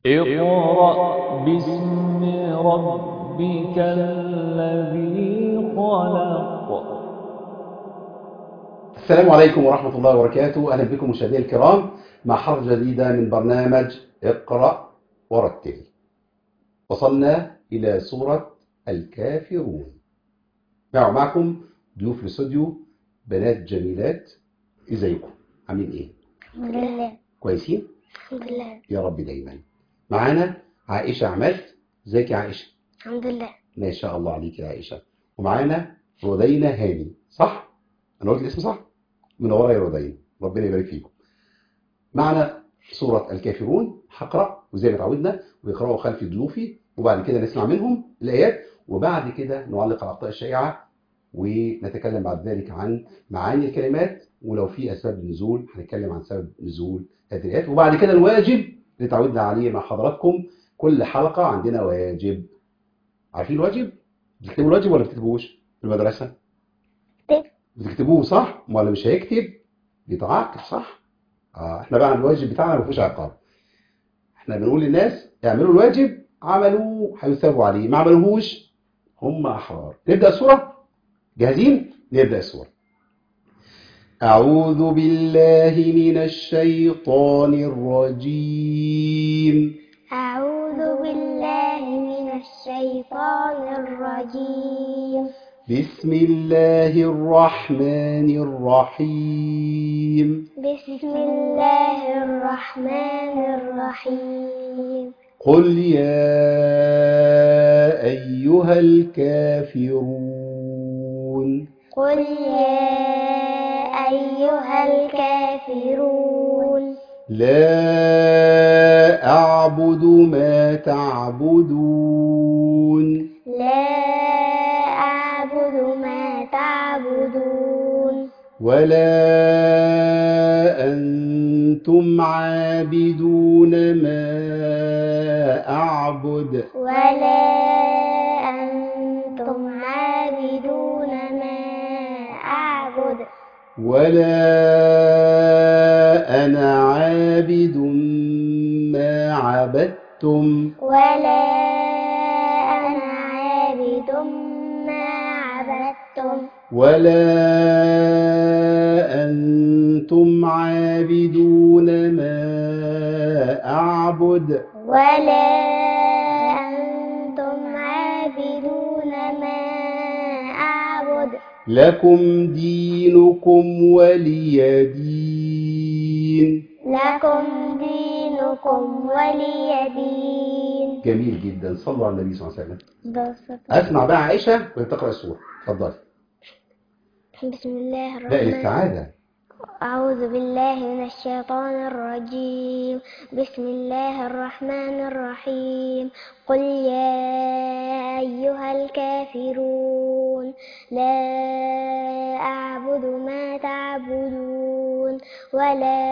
اقرأ باسم ربك الذي خلق السلام عليكم ورحمة الله وبركاته أهلا بكم مشاهدينا الكرام مع حلقة جديدة من برنامج اقرأ ورتل وصلنا إلى سورة الكافرون معه معكم ضيوف الاستوديو بنات جميلات ازيكم عاملين ايه الحمد لله كويسين الحمد لله يا رب دايما معانا عائشة عماد ازيك يا عائشة الحمد لله ما شاء الله عليك يا عائشة ومعانا رودينا هاني صح انا قلت الاسم صح منوره يا رودينا ربنا يبارك فيكم معنا سورة الكافرون هقرأ وزي ما اتعودنا ويقرأوا خلف ضيوفي وبعد كده نسمع منهم الآيات وبعد كده نعلق على الأخطاء الشائعة ونتكلم بعد ذلك عن معاني الكلمات ولو في أسباب نزول هنتكلم عن سبب نزول هذه الآيات وبعد كده الواجب اللي تعودنا عليه مع حضراتكم كل حلقة عندنا واجب عارفين الواجب؟ بتكتبوا الواجب ولا بتكتبوش في المدرسة؟ كتب. بتكتبوه صح؟ ولا مش هيكتب بيتعاقب صح؟ آه احنا بقى الواجب بتاعنا ما فيهوش عقاب احنا بنقول للناس اعملوا الواجب عملوه هيثابوا عليه ما عملوهوش هم احرار نبدا السوره جاهزين نبدا السوره اعوذ بالله من الشيطان الرجيم أعوذ بالله من الشيطان الرجيم بسم الله الرحمن الرحيم بسم الله الرحمن الرحيم قل يا أيها الكافرون قل يا أيها الكافرون لا أعبد ما تعبدون لا أعبد ما تعبدون ولا أنتم عابدون ما أعبد ولا أنتم عابدون ما أعبد ولا أنا عابد ما عبدتم ولا أنا عابد ما عبدتم ولا أنتم عابدون ما أعبد ولا أنتم عابدون ما أعبد لكم دينكم ولي دين لكم دينكم ولي دين جميل جدا صلوا على النبي صلى الله عليه وسلم أسمع بقى عائشة وهي بتقرأ السورة اتفضلي بسم الله لا الرحمن للسعادة أعوذ بالله من الشيطان الرجيم بسم الله الرحمن الرحيم قل يا أيها الكافرون لا أعبد ما تعبدون ولا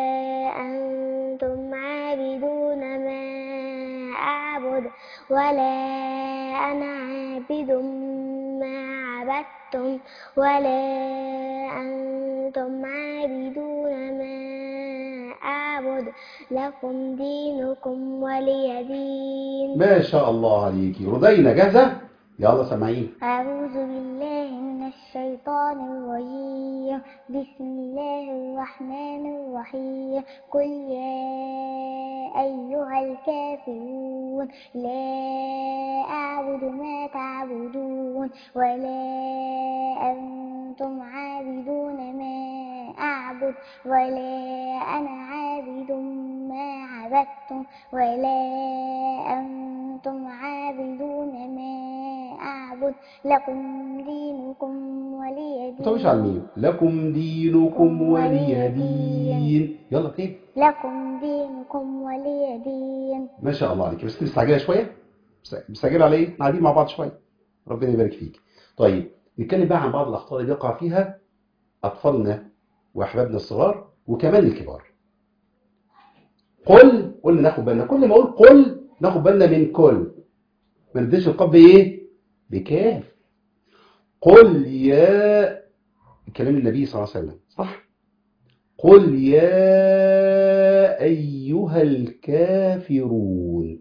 أنتم عابدون ما أعبد ولا أنا عابد ما عبدتم ولا أنتم عابدون ما أعبد لكم دينكم ولي دين ما شاء الله عليكي رضينا جاهزة يلا سامعين أعوذ بالله من الشيطان الرجيم بسم الله الرحمن الرحيم قل يا أيها الكافرون لا أعبد ما تعبدون ولا أنتم عابدون ما أعبد ولا أنا عابد ما عبدتم ولا أنتم عابدون ما أعبد لكم دينكم ولي ما تقولش دين على الميم لكم دينكم ولي دين يلا تاني لكم دينكم ولي دين ما شاء الله عليك بس مستعجله شويه مست- مستعجله على ايه؟ إحنا قاعدين مع بعض شويه ربنا يبارك فيك طيب نتكلم بقى عن بعض الاخطاء اللي بيقع فيها اطفالنا واحبابنا الصغار وكمان الكبار قل قلنا ناخد بالنا كل ما اقول قل ناخد بالنا من كل ما نديش القاف بايه بكاف قل يا كلام النبي صلى الله عليه وسلم صح قل يا أيها الكافرون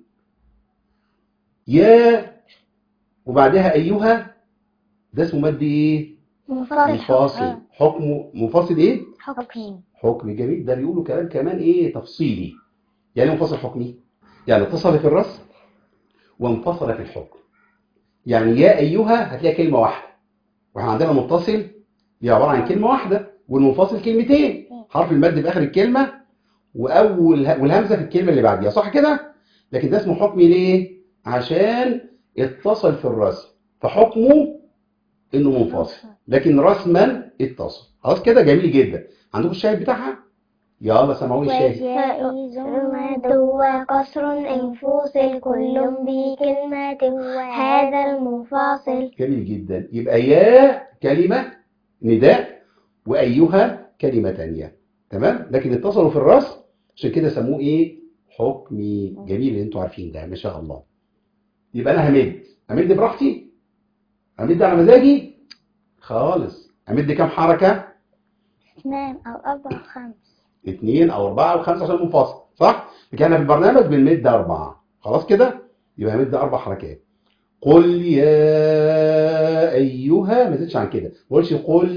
يا وبعدها أيها ده اسمه مد إيه؟ منفصل منفصل حكمه منفصل إيه؟ حكم حكم جميل ده بيقولوا كلام كمان إيه تفصيلي يعني إيه منفصل حكمي يعني اتصل في الرسم وانفصل في الحكم يعني يا أيها هتلاقي كلمة واحدة واحنا عندنا متصل دي عبارة عن كلمة واحدة والمنفصل كلمتين حرف المد في آخر الكلمة وأول والهمزة في الكلمة اللي بعديها صح كده؟ لكن ده اسمه حكمي ليه؟ عشان اتصل في الرسم فحكمه انه منفصل لكن رسما اتصل خلاص كده جميل جدا عندكم الشاهد بتاعها؟ يلا سمعوني الشاهد وجائز مد وقصر انفصل كل بكلمة هذا المنفصل جميل جدا يبقى يا كلمة نداء وأيها كلمة تانية تمام لكن اتصلوا في الرأس عشان كده سموه ايه حكمي جميل اللي انتوا عارفين ده ما شاء الله يبقى انا همد همد براحتي همد على مزاجي خالص همد كام حركة اثنان أو أربعة أو خمس اثنين او اربعة او خمسة عشان منفصل صح لكن احنا في البرنامج بنمد اربعة خلاص كده يبقى همد اربع حركات قل يا ايها ما زدتش عن كده ما قولش قل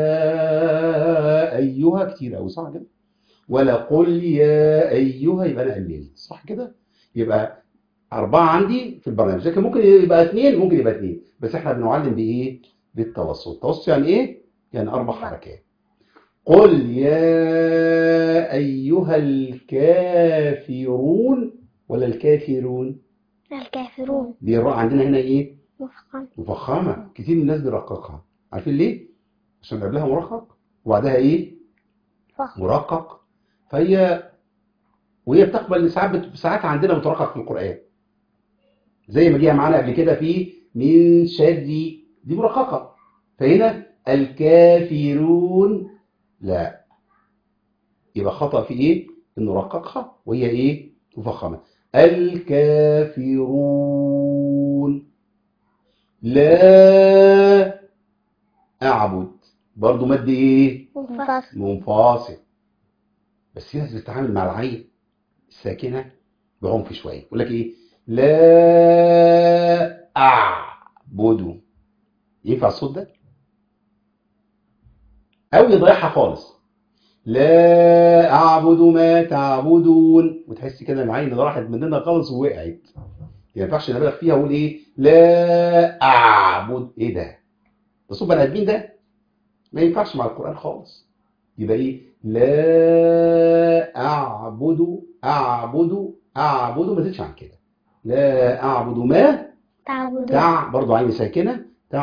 يا ايها كتير قوي صح كده ولا قل يا ايها يبقى انا قللت صح كده يبقى أربعة عندي في البرنامج لكن ممكن يبقى اثنين ممكن يبقى اثنين بس احنا بنعلم بإيه؟ بالتوسط التوسط يعني إيه؟ يعني أربع حركات قل يا أيها الكافرون ولا الكافرون الكافرون دي الراء عندنا هنا إيه؟ مفخم مفخمة كتير من الناس بيرققها عارفين ليه؟ عشان قبلها مرقق وبعدها إيه؟ فخم مرقق فهي وهي بتقبل ساعات بت- ساعات عندنا مترقق في القرآن زي ما جه معانا قبل كده في من شر دي مرققة فهنا الكافرون لا يبقى خطأ في ايه انه رققها وهي ايه مفخمة الكافرون لا اعبد برضو مد ايه منفصل منفاصل بس في ناس بتتعامل مع العين الساكنة بعنف شوية يقول لك ايه لا اعبد ينفع الصوت ده او يضيعها خالص لا اعبد ما تعبدون وتحس كده العين اللي راحت مننا خالص ووقعت ما ينفعش نبالغ فيها واقول ايه لا اعبد ايه ده ده صوت بني ادمين ده ما ينفعش مع القرآن خالص يبقى ايه لا اعبد اعبد اعبد ما تزيدش عن كده لا اعبد ما تعبدون تع برضه عين ساكنه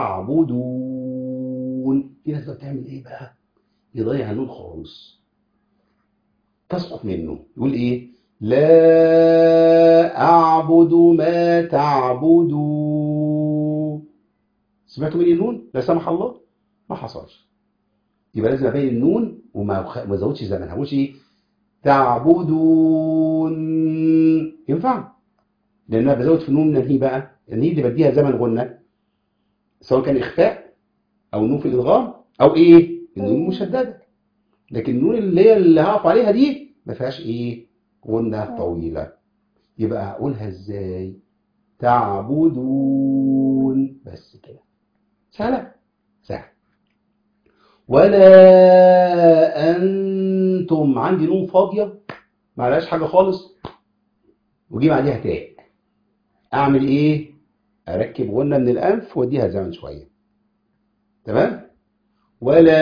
تعبدون في ناس بقى بتعمل ايه بقى يضيع النون خالص تسقط منه يقول ايه لا اعبد ما تعبدون سمعتوا مني النون لا سمح الله ما حصلش يبقى لازم ابين النون وما ما ازودش زمنها ما اقولش ايه تعبدون ينفع لان انا بزود في النون النهي بقى النهي دي بديها زمن غنى سواء كان اخفاء او النون في الادغام او ايه النون مشدده لكن النون اللي هي اللي هقف عليها دي ما فيهاش ايه غنى طويله يبقى اقولها ازاي تعبدون بس كده سهله سهله ولا انتم عندي نون فاضيه ما عليهاش حاجه خالص وجيب عليها تاء اعمل ايه اركب غنه من الانف واديها زمن شويه تمام ولا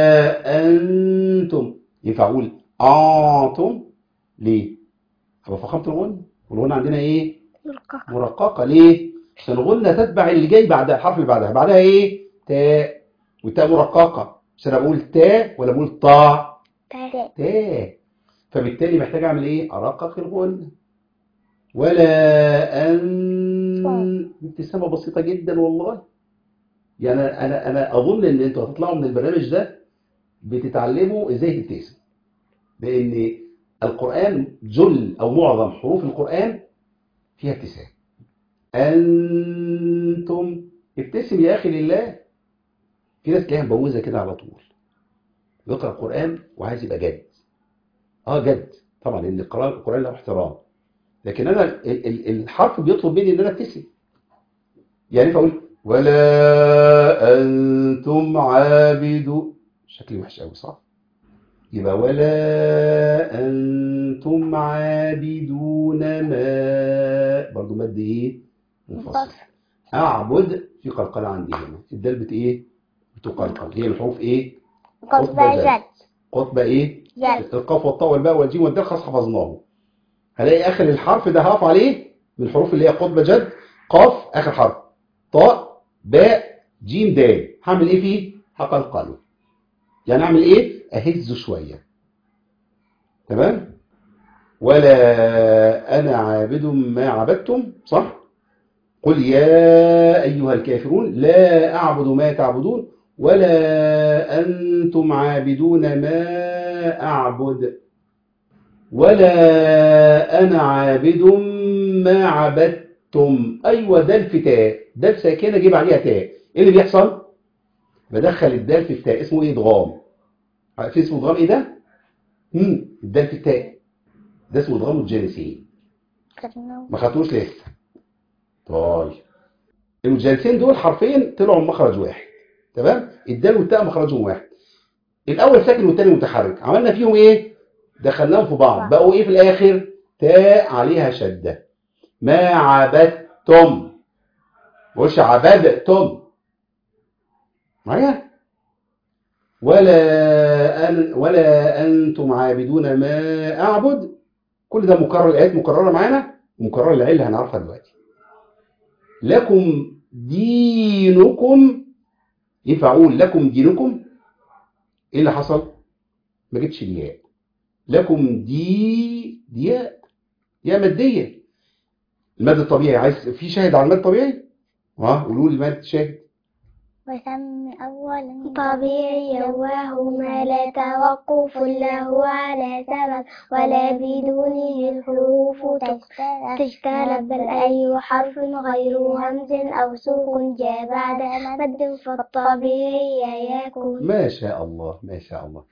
انتم ينفع اقول انتم ليه هو فخامه الغنه والغنه عندنا ايه مرققة مرققه ليه عشان الغنه تتبع اللي جاي بعدها الحرف اللي بعدها بعدها ايه تاء والتاء مرققه عشان اقول تاء ولا بقول طاء تاء تاء فبالتالي محتاج اعمل ايه ارقق الغنه ولا ان ابتسامه بسيطه جدا والله يعني انا انا انا اظن ان انتوا هتطلعوا من البرنامج ده بتتعلموا ازاي تبتسم لان القران جل او معظم حروف القران فيها ابتسام انتم ابتسم يا اخي لله في ناس تلاقيها مبوزه كده على طول بيقرا القران وعايز يبقى جد اه جد طبعا لان القرآن القرآن له احترام لكن انا ال- ال- الحرف بيطلب مني ان انا ابتسم يعني فاقول ولا انتم عابدون شكلي وحش قوي صح يبقى ولا انتم عابدون ما برضو مد ايه منفصل منفصل. اعبد في قلقله عندي هنا الدال بت ايه بتقلقل هي الحروف ايه قطبة جد قطبه ايه جد القاف والطاء والباء والجيم والدال خلاص حفظناه هلاقي اخر الحرف ده هقف عليه من الحروف اللي هي قطبه جد قاف اخر حرف طاء باء جيم دال هعمل ايه فيه هقلقله يعني اعمل ايه اهزه شويه تمام ولا انا عابد ما عبدتم صح قل يا ايها الكافرون لا اعبد ما تعبدون ولا انتم عابدون ما اعبد ولا انا عابد ما عبدتم ايوه ده الفتاء ده ساكنه جيب عليها تاء ايه اللي بيحصل بدخل الدال في التاء اسمه ايه ادغام عارفين اسمه ادغام ايه ده امم الدال في التاء ده اسمه ادغام الجانسين ما خدتوش لسه طيب المتجانسين دول حرفين طلعوا من مخرج واحد تمام الدال والتاء مخرجهم واحد الاول ساكن والتاني متحرك عملنا فيهم ايه دخلناهم في بعض بقوا ايه في الاخر تاء عليها شده ما عبدتم ما قولش عبدتم معايا ولا أن ولا انتم عابدون ما اعبد كل ده مكرر الايات مكرره معانا ومكرره العله هنعرفها دلوقتي لكم دينكم ينفع اقول لكم دينكم ايه اللي حصل ما جبتش الياء لكم دي دياء يا ماديه المد الطبيعي عايز في شاهد على المد الطبيعي ها قولوا لي المد شاهد وسم أولا طبيعي وهما لا توقف له على سبب ولا بدونه الحروف تجتلب بل أي حرف غير همز أو سوق جاء بعد مد فالطبيعي يكون ما شاء الله ما شاء الله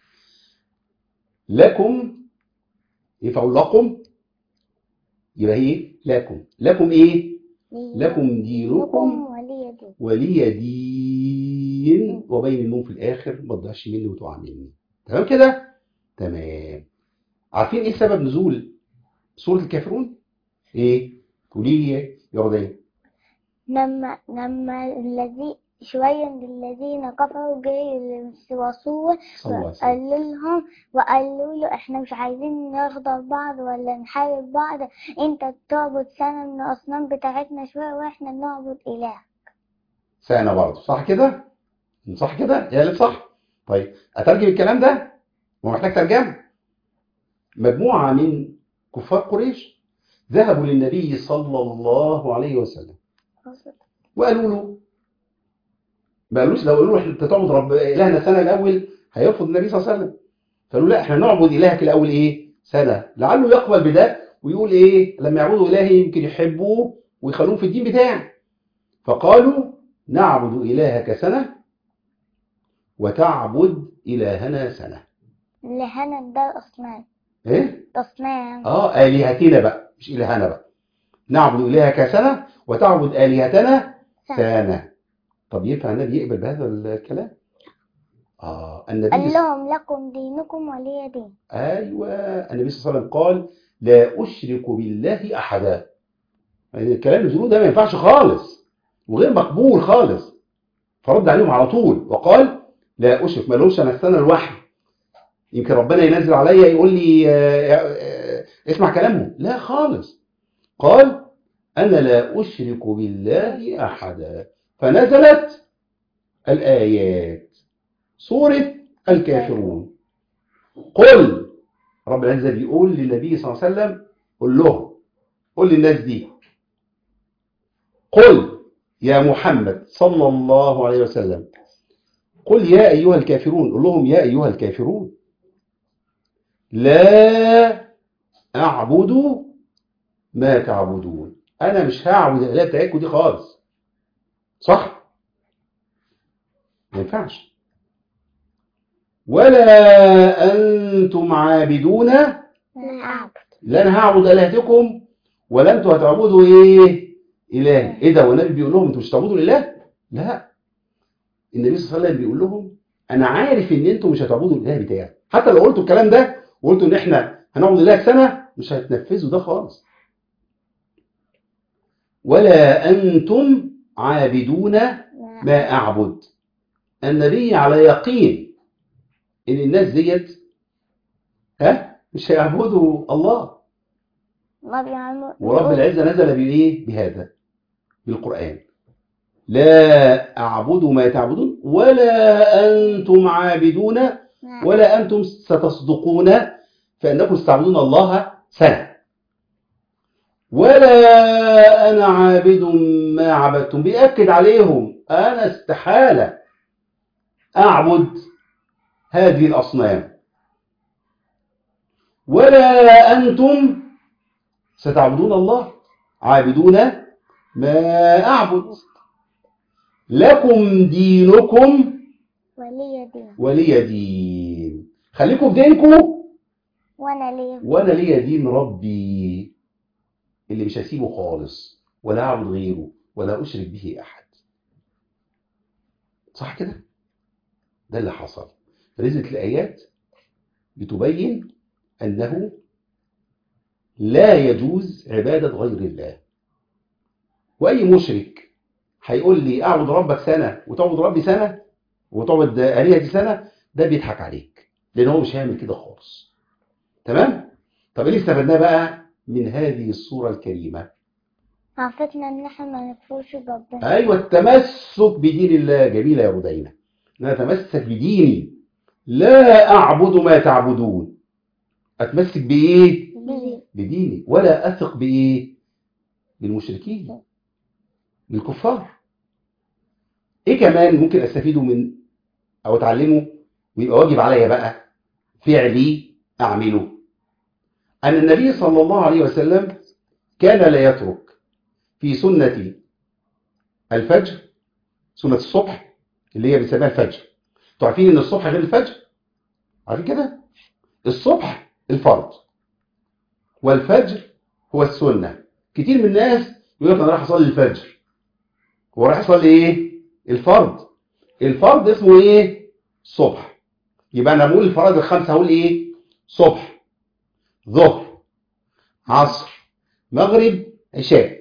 لكم ينفع اقول لكم يبقى هي لكم لكم ايه لكم دينكم ولي دين ولي دين وبين النوم في الاخر ما تضيعش مني وتقع مني تمام كده تمام عارفين ايه سبب نزول سوره الكافرون ايه قولي لي يا رضية لما لما الذي شوية الذين كفروا جاي الرسول صلى الله عليه وسلم قالوا لهم وقالوا له احنا مش عايزين نرضى ببعض ولا نحارب بعض انت بتعبد سنة من الاصنام بتاعتنا شوية واحنا بنعبد اله سنة برضه صح كده صح كده يا اللي صح طيب اترجم الكلام ده هو محتاج ترجمه مجموعة من كفار قريش ذهبوا للنبي صلى الله عليه وسلم وقالوا له ما قالوش لو قالوا له انت تعبد رب الهنا سنه الاول هيرفض النبي صلى الله عليه وسلم فقالوا لا احنا نعبد الهك الاول ايه سنه لعله يقبل بده ويقول ايه لما يعبدوا الهي يمكن يحبوه ويخلوه في الدين بتاعه فقالوا نعبد الهك سنه وتعبد الهنا سنه لهنا ده اصنام ايه اصنام اه الهتنا بقى مش الهنا بقى نعبد الهك سنه وتعبد الهتنا سنه طب ينفع النبي يقبل بهذا الكلام اه النبي قال لهم لكم دينكم ولي دين ايوه النبي صلى الله عليه وسلم قال لا اشرك بالله احدا يعني الكلام اللي بيقولوه ده ما ينفعش خالص وغير مقبول خالص فرد عليهم على طول وقال لا اشرك ما لهمش انا استنى الوحي يمكن ربنا ينزل عليا يقول لي آه، آه، اسمع كلامه لا خالص قال انا لا اشرك بالله احدا فنزلت الايات سوره الكافرون قل رب العزة بيقول للنبي صلى الله عليه وسلم قل لهم قل للناس دي قل يا محمد صلى الله عليه وسلم قل يا أيها الكافرون قل لهم يا أيها الكافرون لا أعبد ما تعبدون أنا مش هعبد الآلهة بتاعتكم دي خالص صح؟ ما ينفعش ولا أنتم عابدون أنا أعبد لا انا هعبد الهتكم ولا انتوا هتعبدوا ايه اله ايه ده والنبي بيقول لهم انتوا مش هتعبدوا الاله لا النبي صلى الله عليه وسلم بيقول لهم انا عارف ان انتوا مش هتعبدوا الاله بتاعي حتى لو قلتوا الكلام ده وقلتوا ان احنا هنعبد اله سنه مش هتنفذوا ده خالص ولا انتم عابدون ما اعبد النبي على يقين ان الناس ديت ها مش هيعبدوا الله ما بيعملوا ورب العزة نزل بإيه؟ بهذا بالقرآن لا أعبد ما تعبدون ولا أنتم عابدون ولا أنتم ستصدقون فإنكم ستعبدون الله سنة ولا أنا عابد ما عبدتم بيأكد عليهم أنا استحالة أعبد هذه الأصنام ولا أنتم ستعبدون الله عابدون ما أعبد لكم دينكم ولي دين ولي دين خليكم في دينكم وأنا ليه وأنا ليا دين ربي اللي مش هسيبه خالص ولا أعبد غيره ولا أشرك به أحد صح كده؟ ده اللي حصل نزلت الآيات بتبين أنه لا يجوز عبادة غير الله وأي مشرك هيقول لي أعبد ربك سنة وتعبد ربي سنة وتعبد آلهتي سنة ده بيضحك عليك لأن هو مش هيعمل كده خالص تمام؟ طب إيه اللي استفدناه بقى من هذه الصورة الكريمة؟ عرفتنا إن إحنا ما نكفرش بربنا أيوة التمسك بدين الله جميلة يا رودينا أن أنا أتمسك بديني لا أعبد ما تعبدون أتمسك بإيه؟ بدين بديني ولا أثق بإيه؟ بالمشركين بالكفار إيه كمان ممكن أستفيده من أو أتعلمه ويبقى واجب عليا بقى فعلي أعمله أن النبي صلى الله عليه وسلم كان لا يترك في سنة الفجر سنة الصبح اللي هي بنسميها الفجر انتوا عارفين ان الصبح غير الفجر عارفين كده الصبح الفرض والفجر هو السنة كتير من الناس يقول لك انا رايح اصلي الفجر هو رايح يصلي ايه الفرض الفرض اسمه ايه صبح يبقى انا بقول الفرائض الخمسه هقول ايه صبح ظهر عصر مغرب عشاء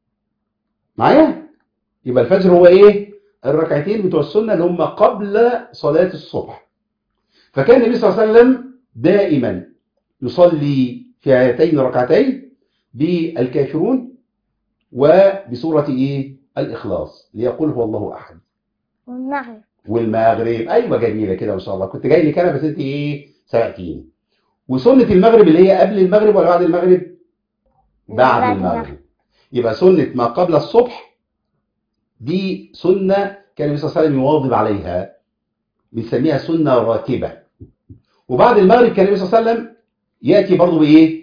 معايا يبقى الفجر هو ايه الركعتين بتوع السنه اللي هم قبل صلاه الصبح فكان النبي صلى الله عليه وسلم دائما يصلي في هاتين الركعتين بالكافرون وبسوره ايه الاخلاص ليقول هو الله احد والمغرب والمغرب ايوه جميله كده ما شاء الله كنت جاي لك انا بس انت ايه سبقتيني وسنه المغرب اللي هي قبل المغرب ولا بعد المغرب بعد بعد المغرب يبقى سنه ما قبل الصبح دي سنه كان النبي صلى الله عليه وسلم يواظب عليها بنسميها سنه راتبه وبعد المغرب كان النبي صلى الله عليه وسلم ياتي برضه بايه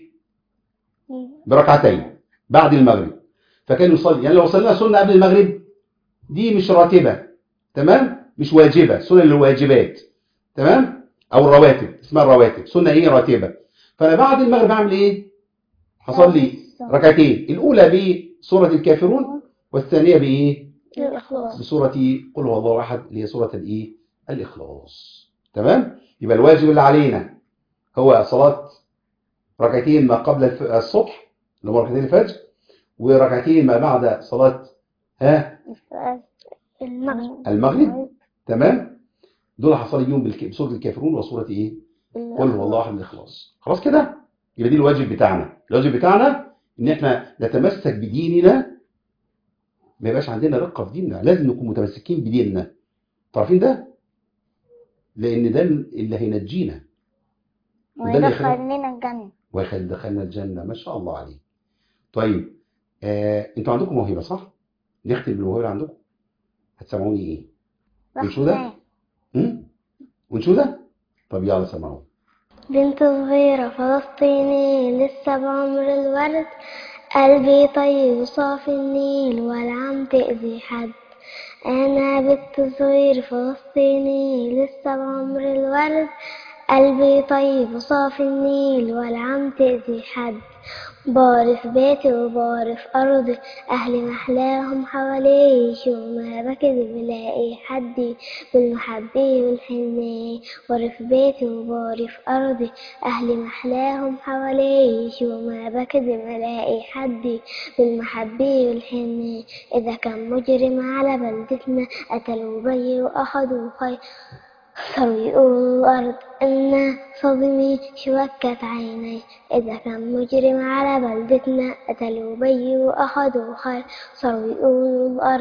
بركعتين بعد المغرب فكان يصلي يعني لو صلينا سنه قبل المغرب دي مش راتبه تمام مش واجبه سنه الواجبات تمام او الرواتب اسمها الرواتب سنه ايه راتبه فانا بعد المغرب اعمل ايه هصلي ركعتين الاولى بسوره الكافرون والثانيه بايه الإخلاص بسوره قل هو الله احد اللي هي سوره الايه الاخلاص تمام يبقى الواجب اللي علينا هو صلاه ركعتين ما قبل الف- الصبح اللي هم ركعتين الفجر وركعتين ما بعد صلاه ها المغرب المغرب تمام دول هصلي بيهم بالك- بسوره الكافرون وسوره ايه قل هو الله احد الاخلاص خلاص كده يبقى دي الواجب بتاعنا الواجب بتاعنا ان احنا نتمسك بديننا ما يبقاش عندنا رقه في ديننا لازم نكون متمسكين بديننا عارفين ده لان ده اللي هينجينا وده اللي يخلينا- ويدخلنا الجنة ويخلي دخلنا الجنه ما شاء الله عليه طيب آه، انتوا عندكم موهبه صح نختم بالموهبه اللي عندكم هتسمعوني ايه أنشودة؟ رحمن. هم؟ وانشوده طب يلا سمعوا بنت صغيرة فلسطيني لسه بعمر الورد قلبي طيب وصافي النيل ولا عم تأذي حد أنا بنت صغير فلسطيني لسه بعمر الورد قلبي طيب وصافي النيل ولا عم تأذي حد بار في بيتي وبار في أرضي أهلي محلاهم حوالي شو ما بكذب بلاقي حدي بالمحبة والحنية بار في بيتي وبار في أرضي أهلي محلاهم حوالي شو ما بكذب بلاقي حدي بالمحبة والحنية إذا كان مجرم على بلدتنا قتلوا بي وأخذوا خي صاروا يقولوا الأرض إن صدمي شوكت عيني إذا كان مجرم على بلدتنا قتلوا بي وأخذوا خير صاروا يقولوا الأرض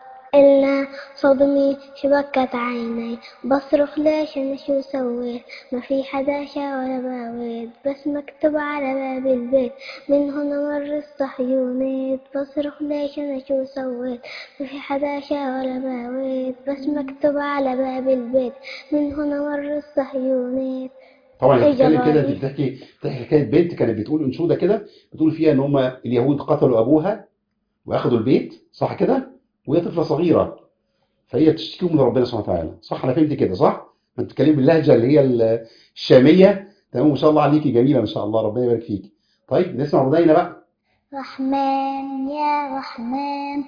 إلا صدمي شبكت عيني بصرخ ليش أنا شو سويت ما في حدا شا ولا باويت بس مكتوب على باب البيت من هنا مر الصهيونيت بصرخ ليش أنا شو سويت ما في حدا شا ولا باويت بس مكتوب على باب البيت من هنا مر الصهيونيت طبعا هي إيه بتتكلم كده جمالي. بتحكي بتحكي حكايه بنت كانت بتقول انشوده كده بتقول فيها ان هم اليهود قتلوا ابوها واخدوا البيت صح كده وهي طفله صغيره فهي بتشتكي من ربنا سبحانه وتعالى صح انا فهمت كده صح؟ ما انت بتتكلمي باللهجه اللي هي الشاميه تمام ما شاء الله عليكي جميله ما شاء الله ربنا يبارك فيك طيب نسمع رضينا بقى رحمن يا رحمن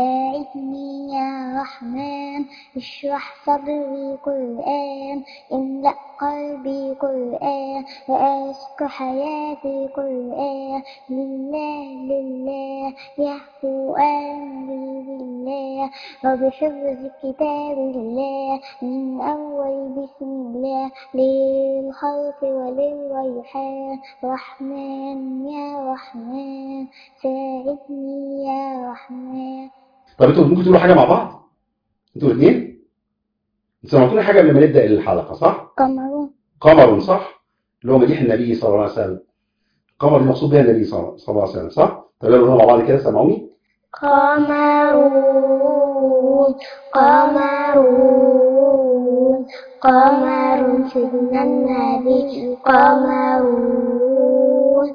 ساعدني يا رحمن اشرح صدري قرآن املأ قلبي قرآن وأسق حياتي قرآن لله لله يحفو أمري بالله وبحفظ كتاب الله من أول بسم الله للخلق وللريحان رحمن يا رحمن ساعدني يا رحمن طب انتوا ممكن تقولوا حاجه مع بعض انتوا الاثنين انتوا سمعتوا لي حاجه قبل ما نبدا الحلقه صح قمر قمر صح اللي هو مديح النبي صلى الله عليه وسلم قمر المقصود بها النبي صلى صلى الله عليه وسلم صح طب يلا نقولها مع بعض كده سمعوني قمرون قمرون قمر سيدنا النبي قمرون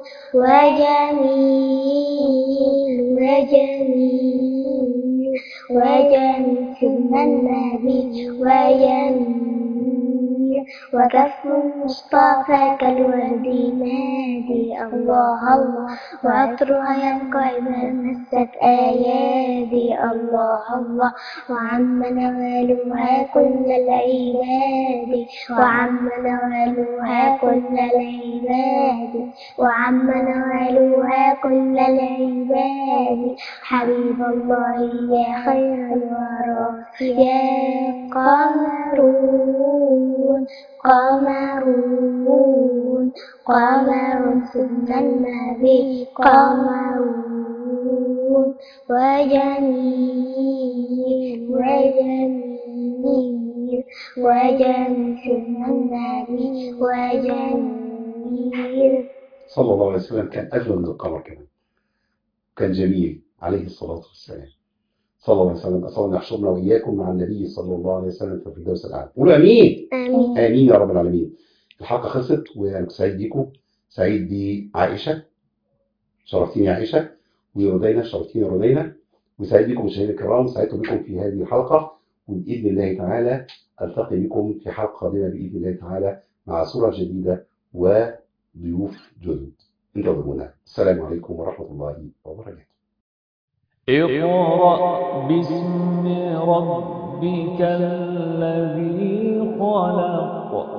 وجميل وجميل وجميل سيدنا النبي وجميل وكف المصطفى كالورد نادي الله الله وعطرها ينقع إذا مست أيادي الله الله وعم نوالها كل العباد وعم نوالها كل العباد وعم نوالها كل العباد حبيب الله يا خير الورى يا قمرون قمرون قمر سيدنا النبي قمرون وجميل وجميل وجميل سيدنا النبي وجميل صلى الله عليه وسلم كان اجمل من القمر كمان كان جميل عليه الصلاه والسلام صلى الله عليه وسلم اسال الله يحشرنا واياكم مع النبي صلى الله عليه وسلم في الفردوس الاعلى قولوا امين آمين امين يا رب العالمين الحلقه خلصت وانا كنت سعيد بيكم سعيد بعائشه شرفتيني يا عائشه ورودينا شرفتيني يا رودينا وسعيد بكم مشاهدينا الكرام سعدت بكم في هذه الحلقه وباذن الله تعالى التقي بكم في حلقه قادمه باذن الله تعالى مع صوره جديده وضيوف جدد انتظرونا السلام عليكم ورحمه الله وبركاته اقرأ باسم ربك الذي خلق